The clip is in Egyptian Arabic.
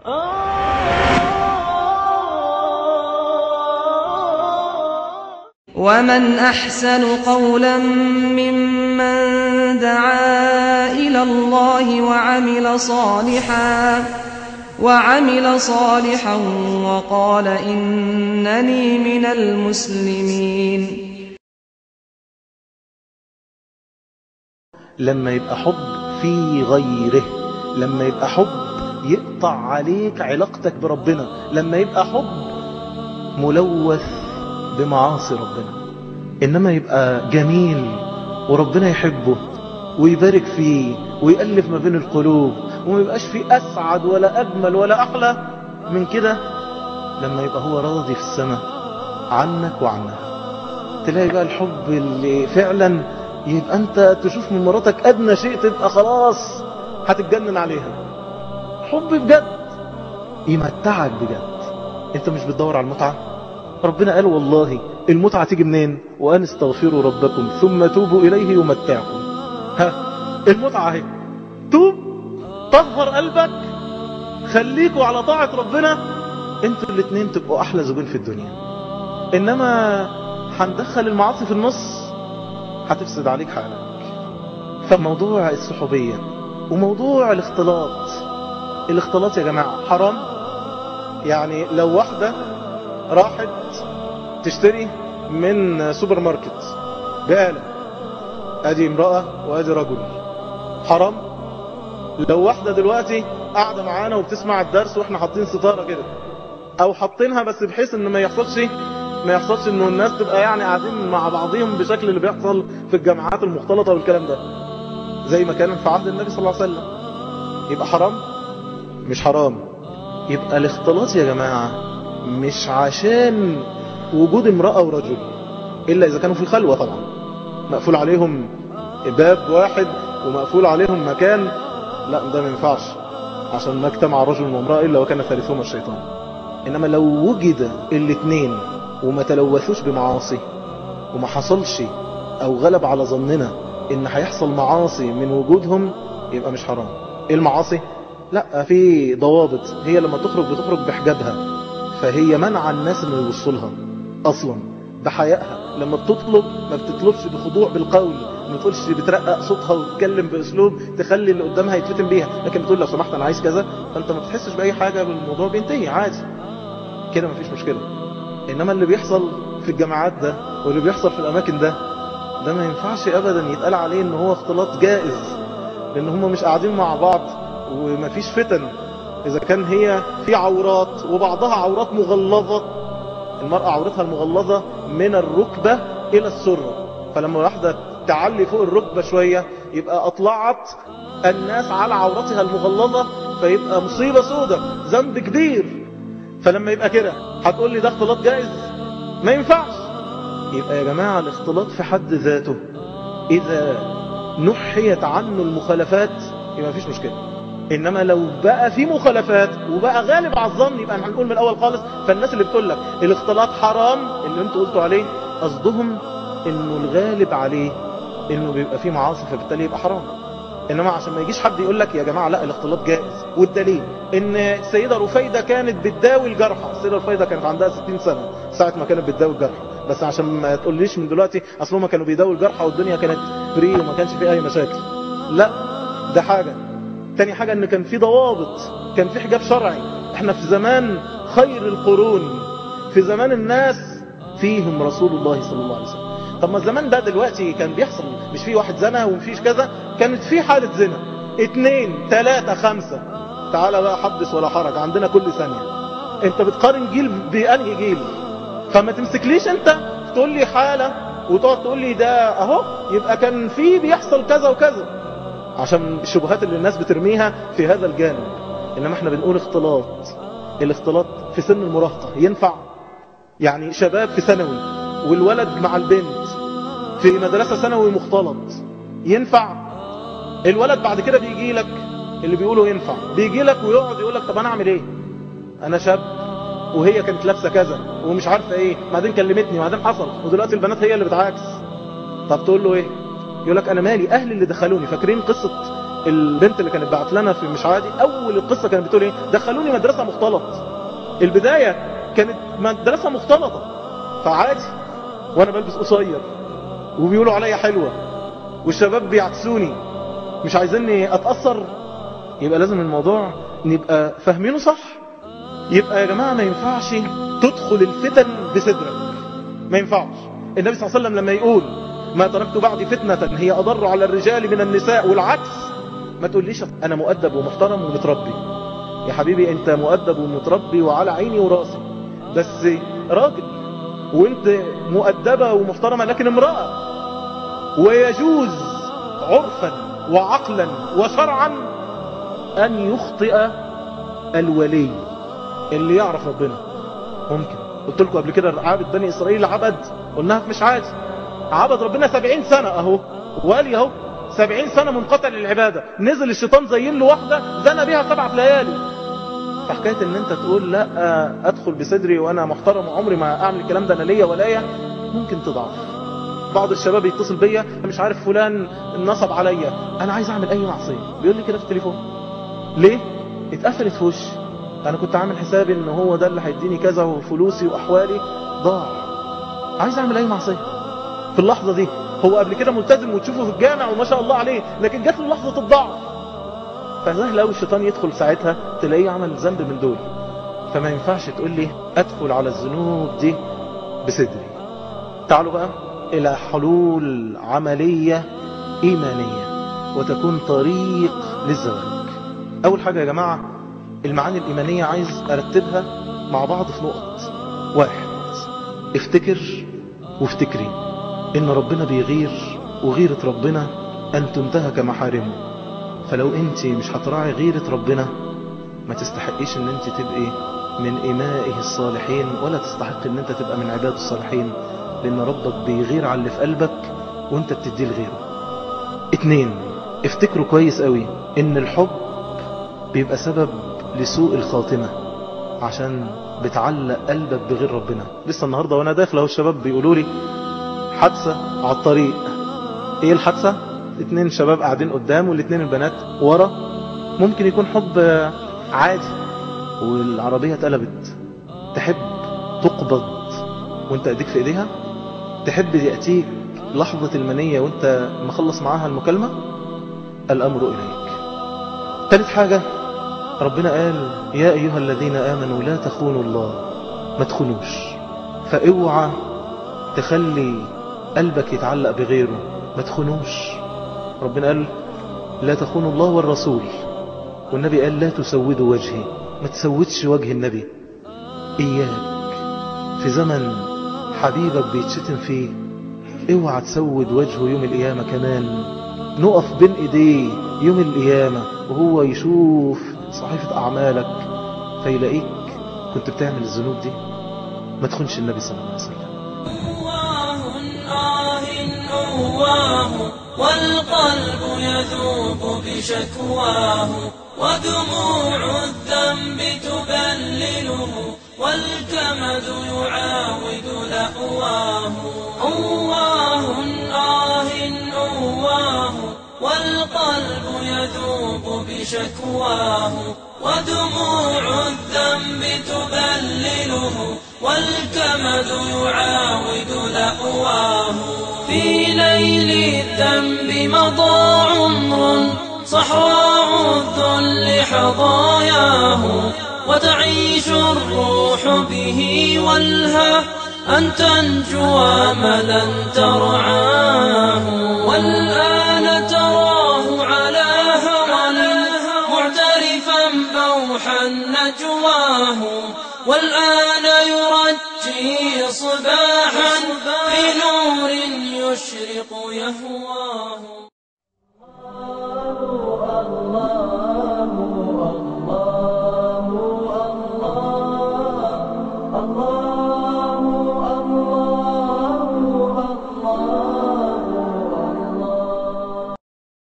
ومن أحسن قولا ممن دعا إلى الله وعمل صالحا وعمل صالحا وقال إنني من المسلمين لما يبقى حب في غيره لما يبقى حب يقطع عليك علاقتك بربنا لما يبقى حب ملوث بمعاصي ربنا إنما يبقى جميل وربنا يحبه ويبارك فيه ويألف ما بين القلوب وما يبقاش فيه أسعد ولا أجمل ولا أحلى من كده لما يبقى هو راضي في السماء عنك وعنها تلاقي بقى الحب اللي فعلا يبقى أنت تشوف من مراتك أدنى شيء تبقى خلاص هتتجنن عليها حب بجد يمتعك بجد انت مش بتدور على المتعة ربنا قال والله المتعة تيجي منين وأن استغفروا ربكم ثم توبوا إليه يمتعكم ها المتعة اهي توب طهر قلبك خليكوا على طاعة ربنا انتوا الاثنين تبقوا أحلى زوجين في الدنيا إنما هندخل المعاصي في النص هتفسد عليك حالك فموضوع الصحوبية وموضوع الاختلاط الاختلاط يا جماعة حرام يعني لو واحدة راحت تشتري من سوبر ماركت بقالة ادي امرأة وادي رجل حرام لو واحدة دلوقتي قاعدة معانا وبتسمع الدرس واحنا حاطين ستارة كده او حاطينها بس بحيث ان ما يحصلش ما يحصلش انه الناس تبقى يعني قاعدين مع بعضهم بشكل اللي بيحصل في الجامعات المختلطة والكلام ده زي ما كان في عهد النبي صلى الله عليه وسلم يبقى حرام مش حرام يبقى الاختلاط يا جماعة مش عشان وجود امرأة ورجل إلا إذا كانوا في خلوة طبعا مقفول عليهم باب واحد ومقفول عليهم مكان لا ده ما ينفعش عشان ما اجتمع رجل وامرأة إلا وكان ثالثهما الشيطان إنما لو وجد الاثنين وما تلوثوش بمعاصي وما حصلش أو غلب على ظننا إن هيحصل معاصي من وجودهم يبقى مش حرام إيه المعاصي؟ لا في ضوابط هي لما تخرج بتخرج بحجابها فهي منع الناس انه يبصوا لها اصلا بحيائها لما بتطلب ما بتطلبش بخضوع بالقول ما تقولش بترقق صوتها وتتكلم باسلوب تخلي اللي قدامها يتفتن بيها لكن بتقول لو سمحت انا عايز كذا فانت ما بتحسش باي حاجه بالموضوع بينتهي عادي كده مفيش مشكله انما اللي بيحصل في الجامعات ده واللي بيحصل في الاماكن ده ده ما ينفعش ابدا يتقال عليه ان هو اختلاط جائز لان هم مش قاعدين مع بعض ومفيش فتن إذا كان هي في عورات وبعضها عورات مغلظة المرأة عورتها المغلظة من الركبة إلى السرة فلما واحدة تعلي فوق الركبة شوية يبقى أطلعت الناس على عورتها المغلظة فيبقى مصيبة سودة ذنب كبير فلما يبقى كده هتقول لي ده اختلاط جائز ما ينفعش يبقى يا جماعة الاختلاط في حد ذاته إذا نحيت عنه المخالفات يبقى مفيش مشكلة انما لو بقى في مخالفات وبقى غالب على الظن يبقى هنقول من الاول خالص فالناس اللي بتقول لك الاختلاط حرام اللي انتوا قلتوا عليه قصدهم انه الغالب عليه انه بيبقى فيه معاصي فبالتالي يبقى حرام انما عشان ما يجيش حد يقول لك يا جماعه لا الاختلاط جائز والدليل ان السيده رفيده كانت بتداوي الجرحى السيده رفيده كانت عندها 60 سنه ساعه ما كانت بتداوي الجرحى بس عشان ما تقوليش من دلوقتي اصل هم كانوا بيداوي الجرحى والدنيا كانت فري وما كانش فيه اي مشاكل لا ده حاجه تاني حاجة ان كان في ضوابط كان في حجاب شرعي احنا في زمان خير القرون في زمان الناس فيهم رسول الله صلى الله عليه وسلم طب ما الزمان ده دلوقتي كان بيحصل مش في واحد زنا ومفيش كذا كانت في حالة زنا اتنين تلاتة خمسة تعالى بقى حدث ولا حرج عندنا كل ثانية انت بتقارن جيل بأنهي جيل فما تمسكليش انت تقول لي حالة وتقعد تقول لي ده اهو يبقى كان في بيحصل كذا وكذا عشان الشبهات اللي الناس بترميها في هذا الجانب انما احنا بنقول اختلاط الاختلاط في سن المراهقة ينفع يعني شباب في ثانوي والولد مع البنت في مدرسة ثانوي مختلط ينفع الولد بعد كده بيجي لك اللي بيقولوا ينفع بيجي لك ويقعد يقول لك طب انا اعمل ايه انا شاب وهي كانت لابسه كذا ومش عارفه ايه بعدين كلمتني وبعدين حصل ودلوقتي البنات هي اللي بتعاكس طب تقول له ايه يقول لك انا مالي اهلي اللي دخلوني فاكرين قصة البنت اللي كانت بعت لنا في مش عادي اول القصه كانت بتقول ايه دخلوني مدرسه مختلط البدايه كانت مدرسه مختلطه فعادي وانا بلبس قصير وبيقولوا عليا حلوه والشباب بيعكسوني مش عايزيني اتاثر يبقى لازم الموضوع نبقى فاهمينه صح يبقى يا جماعه ما ينفعش تدخل الفتن بصدرك ما ينفعش النبي صلى الله عليه وسلم لما يقول ما تركت بعدي فتنة هي أضر على الرجال من النساء والعكس ما تقوليش أنا مؤدب ومحترم ومتربي يا حبيبي أنت مؤدب ومتربي وعلى عيني وراسي بس راجل وانت مؤدبة ومحترمة لكن امرأة ويجوز عرفا وعقلا وشرعا أن يخطئ الولي اللي يعرف ربنا ممكن قلت لكم قبل كده عابد بني إسرائيل عبد قلناها في مش عادي عبد ربنا سبعين سنة اهو والي اهو سبعين سنة منقطع للعبادة نزل الشيطان زين له واحدة زنى بها سبعة ليالي فحكاية ان انت تقول لا ادخل بصدري وانا محترم وعمري ما اعمل الكلام ده انا ليا ولايا ممكن تضعف بعض الشباب يتصل بيا مش عارف فلان نصب عليا انا عايز اعمل اي معصية بيقول لي كده في التليفون ليه اتقفلت في وشي انا كنت عامل حسابي ان هو ده اللي هيديني كذا وفلوسي واحوالي ضاع عايز اعمل اي معصية في اللحظة دي هو قبل كده ملتزم وتشوفه في الجامع وما شاء الله عليه لكن جات له لحظة الضعف فسهل قوي الشيطان يدخل ساعتها تلاقيه عمل ذنب من دول فما ينفعش تقول لي ادخل على الذنوب دي بصدري تعالوا بقى الى حلول عملية ايمانية وتكون طريق للزواج اول حاجة يا جماعة المعاني الايمانية عايز ارتبها مع بعض في نقط واحد افتكر وافتكري ان ربنا بيغير وغيرة ربنا ان تنتهك محارمه فلو انت مش هتراعي غيرة ربنا ما تستحقيش ان انت تبقي من امائه الصالحين ولا تستحق ان انت تبقى من عباد الصالحين لان ربك بيغير على اللي في قلبك وانت بتديه لغيره اتنين افتكروا كويس قوي ان الحب بيبقى سبب لسوء الخاتمة عشان بتعلق قلبك بغير ربنا لسه النهاردة وانا داخل اهو الشباب بيقولوا لي حادثة على الطريق ايه الحادثة اتنين شباب قاعدين قدام والاتنين البنات ورا ممكن يكون حب عادي والعربية اتقلبت تحب تقبض وانت ايديك في ايديها تحب يأتيك لحظة المنية وانت مخلص معاها المكالمة الامر اليك ثالث حاجة ربنا قال يا ايها الذين امنوا لا تخونوا الله ما تخونوش فاوعى تخلي قلبك يتعلق بغيره ما تخونوش ربنا قال لا تخونوا الله والرسول والنبي قال لا تسودوا وجهي ما تسودش وجه النبي إياك في زمن حبيبك بيتشتم فيه اوعى تسود وجهه يوم القيامة كمان نقف بين ايديه يوم القيامة وهو يشوف صحيفة أعمالك فيلاقيك كنت بتعمل الذنوب دي ما تخونش النبي صلى الله عليه وسلم أواه والقلب يذوب بشكواه ودموع الذنب تبلله والكمد يعاود لأواه أواه آه أواه والقلب يذوب بشكواه ودموع الذنب تبلله والكمد يعاود لأواه في ليل الذنب مضى عمر صحراء الذل حظاياه وتعيش الروح به والها أن تنجو أملا ترعاه والآن تراه على هوى معترفا بوحا نجواه والآن يرجي صباحا بنور يشرق يهواه